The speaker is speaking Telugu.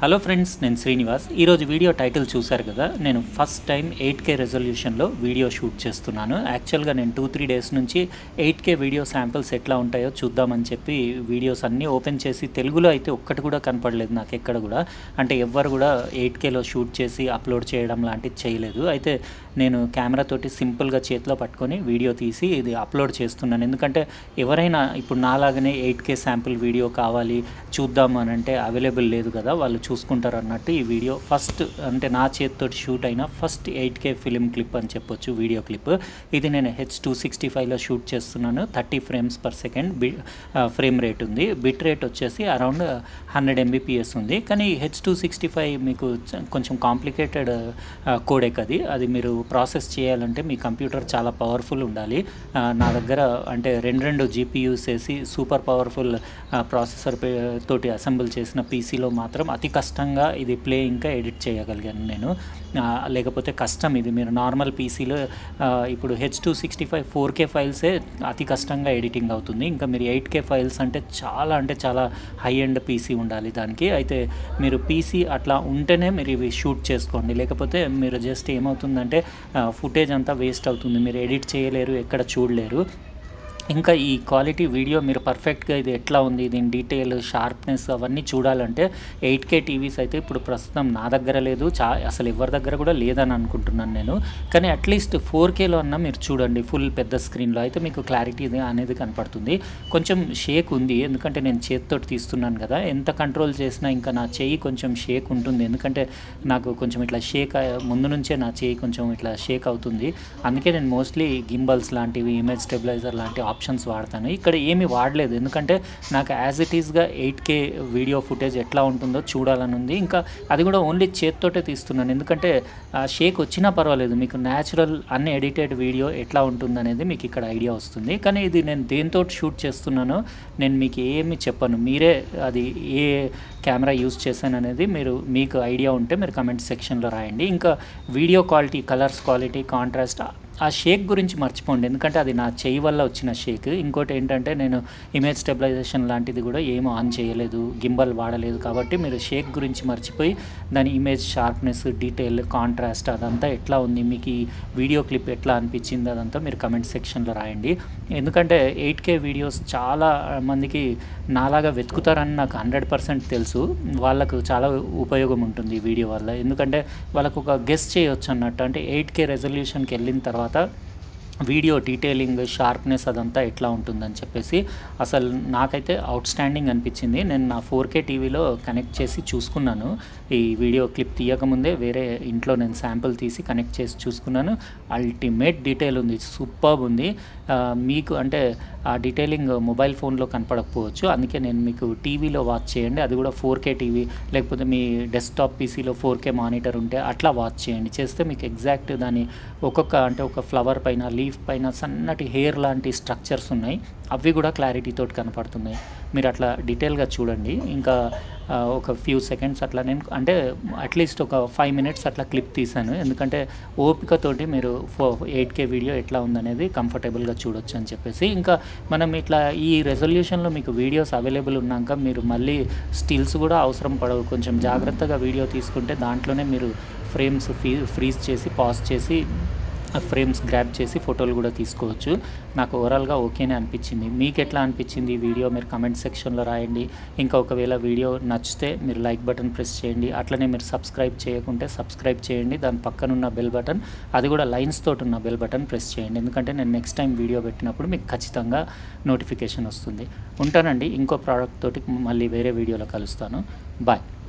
హలో ఫ్రెండ్స్ నేను శ్రీనివాస్ ఈరోజు వీడియో టైటిల్ చూశారు కదా నేను ఫస్ట్ టైం ఎయిట్ కే రెజల్యూషన్లో వీడియో షూట్ చేస్తున్నాను యాక్చువల్గా నేను టూ త్రీ డేస్ నుంచి ఎయిట్ కే వీడియో శాంపిల్స్ ఎట్లా ఉంటాయో చూద్దామని చెప్పి వీడియోస్ అన్నీ ఓపెన్ చేసి తెలుగులో అయితే ఒక్కటి కూడా కనపడలేదు నాకు ఎక్కడ కూడా అంటే ఎవ్వరు కూడా ఎయిట్ కేలో షూట్ చేసి అప్లోడ్ చేయడం లాంటిది చేయలేదు అయితే నేను కెమెరా తోటి సింపుల్గా చేతిలో పట్టుకొని వీడియో తీసి ఇది అప్లోడ్ చేస్తున్నాను ఎందుకంటే ఎవరైనా ఇప్పుడు నాలాగనే ఎయిట్ కే శాంపిల్ వీడియో కావాలి చూద్దాం అని అంటే అవైలబుల్ లేదు కదా వాళ్ళు చూసుకుంటారు అన్నట్టు ఈ వీడియో ఫస్ట్ అంటే నా చేతితో షూట్ అయిన first eight K film clip అని చెప్పొచ్చు వీడియో క్లిప్ ఇది నేను హెచ్ టూ సిక్స్టీ ఫైవ్లో షూట్ చేస్తున్నాను thirty frames per second B frame rate ఉంది బిట్ రేట్ వచ్చేసి అరౌండ్ హండ్రెడ్ ఎంబీపీఎస్ ఉంది కానీ హెచ్ టూ సిక్స్టీ ఫైవ్ మీకు చ- కొంచెం కాంప్లికేటెడ్ కోడెక్ అది అది మీరు ప్రాసెస్ చేయాలంటే మీ కంప్యూటర్ చాలా పవర్ఫుల్ ఉండాలి ఆ, నా దగ్గర అంటే రెండు రెండు జీపీయూస్ వేసి సూపర్ పవర్ఫుల్ ప్రాసెసర్ తోటి అసెంబుల్ చేసిన పీసీలో మాత్రం అతి కష్టంగా ఇది ప్లే ఇంకా ఎడిట్ చేయగలిగాను నేను ఆ, లేకపోతే కష్టం ఇది మీరు నార్మల్ పీసీలో ఇప్పుడు H two sixty five four K ఫైల్సే అతి కష్టంగా ఎడిటింగ్ అవుతుంది ఇంకా మీరు ఎయిట్ కే ఫైల్స్ అంటే చాలా అంటే చాలా హై ఎండ్ పీసీ ఉండాలి దానికి అయితే మీరు పీసీ అట్లా ఉంటేనే మీరు ఇవి షూట్ చేసుకోండి లేకపోతే మీరు జస్ట్ ఏమవుతుందంటే ఫుటేజ్ అంతా వేస్ట్ అవుతుంది మీరు ఎడిట్ చేయలేరు ఎక్కడ చూడలేరు ఇంకా ఈ క్వాలిటీ వీడియో మీరు పర్ఫెక్ట్గా ఇది ఎట్లా ఉంది దీని డీటెయిల్ షార్ప్నెస్ అవన్నీ చూడాలంటే ఎయిట్ కే టీవీస్ అయితే ఇప్పుడు ప్రస్తుతం నా దగ్గర లేదు చా అసలు ఎవరి దగ్గర కూడా లేదని అనుకుంటున్నాను నేను కానీ అట్లీస్ట్ ఫోర్ కేలో అన్నా మీరు చూడండి ఫుల్ పెద్ద స్క్రీన్లో అయితే మీకు క్లారిటీ అనేది కనపడుతుంది కొంచెం షేక్ ఉంది ఎందుకంటే నేను చేతితో తీస్తున్నాను కదా ఎంత కంట్రోల్ చేసినా ఇంకా నా చెయ్యి కొంచెం షేక్ ఉంటుంది ఎందుకంటే నాకు కొంచెం ఇట్లా షేక్ ముందు నుంచే నా చెయ్యి కొంచెం ఇట్లా షేక్ అవుతుంది అందుకే నేను మోస్ట్లీ గింబల్స్ లాంటివి ఇమేజ్ స్టెబిలైజర్ లాంటి ఆప్షన్స్ వాడతాను ఇక్కడ ఏమీ వాడలేదు ఎందుకంటే నాకు యాజ్ ఇట్ ఈస్గా ఎయిట్ కే వీడియో ఫుటేజ్ ఎట్లా ఉంటుందో చూడాలని ఉంది ఇంకా అది కూడా ఓన్లీ చేత్తోటే తీస్తున్నాను ఎందుకంటే షేక్ వచ్చినా పర్వాలేదు మీకు న్యాచురల్ అన్ ఎడిటెడ్ వీడియో ఎట్లా ఉంటుందనేది మీకు ఇక్కడ ఐడియా వస్తుంది కానీ ఇది నేను దేంతో షూట్ చేస్తున్నానో నేను మీకు ఏమి చెప్పను మీరే అది ఏ కెమెరా యూస్ చేశాను అనేది మీరు మీకు ఐడియా ఉంటే మీరు కమెంట్ సెక్షన్లో రాయండి ఇంకా video quality colours quality contrast ఆ షేక్ గురించి మర్చిపోండి ఎందుకంటే అది నా చేయి వల్ల వచ్చిన షేక్ ఇంకోటి ఏంటంటే నేను ఇమేజ్ స్టెబిలైజేషన్ లాంటిది కూడా ఏమీ ఆన్ చేయలేదు గింబల్ వాడలేదు కాబట్టి మీరు షేక్ గురించి మర్చిపోయి దాని ఇమేజ్ షార్ప్నెస్ డీటెయిల్ కాంట్రాస్ట్ అదంతా ఎట్లా ఉంది మీకు ఈ వీడియో క్లిప్ ఎట్లా అనిపించింది అదంతా మీరు కమెంట్ సెక్షన్లో రాయండి ఎందుకంటే ఎయిట్ కే వీడియోస్ చాలా మందికి నాలాగా వెతుకుతారని నాకు హండ్రెడ్ పర్సెంట్ తెలుసు వాళ్ళకు చాలా ఉపయోగం ఉంటుంది ఈ వీడియో వల్ల ఎందుకంటే వాళ్ళకు ఒక గెస్ట్ చేయొచ్చు అన్నట్టు అంటే ఎయిట్ కే రెజల్యూషన్కి వెళ్ళిన తర్వాత వీడియో డీటెయిలింగ్ షార్ప్నెస్ అదంతా ఎట్లా ఉంటుందని చెప్పేసి అసలు నాకైతే అవుట్ స్టాండింగ్ అనిపించింది నేను నా ఫోర్ కే టీవీలో కనెక్ట్ చేసి చూసుకున్నాను ఈ వీడియో క్లిప్ తీయకముందే వేరే ఇంట్లో నేను శాంపుల్ తీసి కనెక్ట్ చేసి చూసుకున్నాను అల్టిమేట్ డీటెయిల్ ఉంది సూపర్ ఉంది ఆ, మీకు అంటే ఆ డీటెయిలింగ్ మొబైల్ ఫోన్లో కనపడకపోవచ్చు అందుకే నేను మీకు టీవీలో వాచ్ చేయండి అది కూడా ఫోర్ కే టీవీ లేకపోతే మీ డెస్క్టాప్ పీసీలో ఫోర్ కే మానిటర్ ఉంటే అట్లా వాచ్ చేయండి చేస్తే మీకు ఎగ్జాక్ట్ దాని ఒక్కొక్క అంటే ఒక ఫ్లవర్ పైన లీఫ్ పైన సన్నటి హెయిర్ లాంటి స్ట్రక్చర్స్ ఉన్నాయి అవి కూడా క్లారిటీతో కనపడుతున్నాయి మీరు అట్లా డీటెయిల్గా చూడండి ఇంకా ఆ, ఒక ఫ్యూ సెకండ్స్ అట్లా నేను అంటే అట్లీస్ట్ ఒక ఫైవ్ మినిట్స్ అట్లా క్లిప్ తీశాను ఎందుకంటే ఓపికతోటి మీరు ఫో ఎయిట్ కే వీడియో ఎట్లా ఉందనేది కంఫర్టబుల్గా చూడొచ్చు అని చెప్పేసి ఇంకా మనం ఇట్లా ఈ రెజల్యూషన్లో మీకు వీడియోస్ అవైలబుల్ ఉన్నాక మీరు మళ్ళీ స్టిల్స్ కూడా అవసరం పడవు కొంచెం జాగ్రత్తగా వీడియో తీసుకుంటే దాంట్లోనే మీరు ఫ్రేమ్స్ ఫీ ఫ్రీజ్ చేసి పాజ్ చేసి ఆ ఫ్రేమ్స్ గ్రాప్ చేసి ఫోటోలు కూడా తీసుకోవచ్చు నాకు ఓవరాల్గా ఓకేనే అనిపించింది మీకు ఎట్లా అనిపించింది ఈ వీడియో మీరు కమెంట్ సెక్షన్లో రాయండి ఇంకా ఒకవేళ వీడియో నచ్చితే మీరు లైక్ బటన్ ప్రెస్ చేయండి అట్లనే మీరు సబ్స్క్రైబ్ చేయకుంటే సబ్స్క్రైబ్ చేయండి దాని పక్కన ఉన్న బెల్ బటన్ అది కూడా లైన్స్ తోటి ఉన్న బెల్ బటన్ ప్రెస్ చేయండి ఎందుకంటే నేను నెక్స్ట్ టైం వీడియో పెట్టినప్పుడు మీకు ఖచ్చితంగా నోటిఫికేషన్ వస్తుంది ఉంటానండి ఇంకో ప్రోడక్ట్ తోటి మళ్ళీ వేరే వీడియోలో కలుస్తాను బాయ్